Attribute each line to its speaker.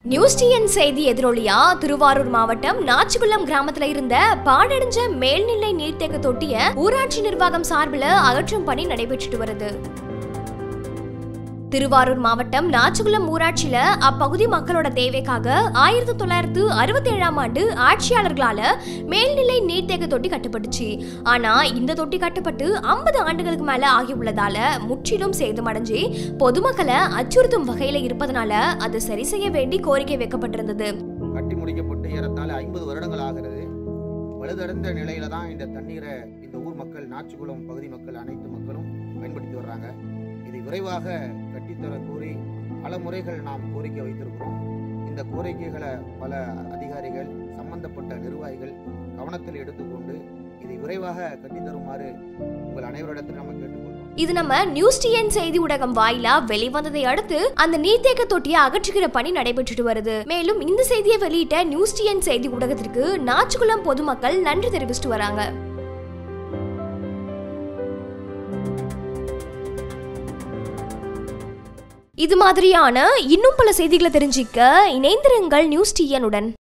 Speaker 1: news TN செய்தி எதிரொலியா திருவாரூர் மாவட்டம் நாச்சிகுளம் கிராமத்துல இருந்த பாடடைஞ்ச மேல்நிலை நீர்த்தேக்க தொட்டிய ஊராட்சி நிர்வாகம் சார்பில் அகற்றும் பணி நடைபெற்றுட்டு வருது திருவாரூர் மாவட்டம் நாச்சிகுளம் ஊராட்சியில அப்பகுதி மக்களோட தேவைக்காக ஆயிரத்தி தொள்ளாயிரத்து அறுபத்தி ஏழாம் ஆண்டு ஆட்சியாளர்களால மேல்நிலை நீர்த்தேக்க தொட்டி கட்டப்பட்டுச்சு ஆனா இந்த தொட்டி கட்டப்பட்டு ஐம்பது ஆண்டுகளுக்கு மேல ஆகியுள்ளதால முற்றிலும் சேதமடைஞ்சு பொதுமக்களை அச்சுறுத்தும் வகையில இருப்பதனால அது சரி செய்ய வேண்டி கோரிக்கை வைக்கப்பட்டிருந்தது
Speaker 2: கட்டி முடிக்கப்பட்டு ஏறத்தாழ ஐம்பது வருடங்கள் ஆகிறது பழுதடைந்த நிலையில தான் இந்த தண்ணீரை இந்த ஊர் மக்கள் நாச்சிக்குளம் பகுதி மக்கள் அனைத்து மக்களும் பயன்படுத்தி வர்றாங்க இதை விரைவாக கட்டித்தர கோரி பல முறைகள் நாம் கோரிக்கை வைத்திருக்கிறோம் இந்த கோரிக்கைகளை பல அதிகாரிகள் சம்பந்தப்பட்ட நிர்வாகிகள் கவனத்தில் எடுத்துக்கொண்டு இதை விரைவாக கட்டித்தருமாறு உங்கள் அனைவரிடத்தில் நம்ம கேட்டுக்கொள்கிறோம்
Speaker 1: இது நம்ம நியூஸ் டிஎன் செய்தி ஊடகம் வாயிலா வெளிவந்ததை அடுத்து அந்த நீர்த்தேக்க தொட்டியை அகற்றுகிற பணி நடைபெற்றுட்டு வருது மேலும் இந்த செய்தியை வெளியிட்ட நியூஸ் டிஎன் செய்தி ஊடகத்திற்கு நாச்சிக்குளம் பொதுமக்கள் நன்றி தெரிவிச்சிட்டு வராங்க இது மாதிரியான இன்னும் பல செய்திகளை தெரிஞ்சிக்க இணைந்திருங்கள் நியூஸ் டிஎன் உடன்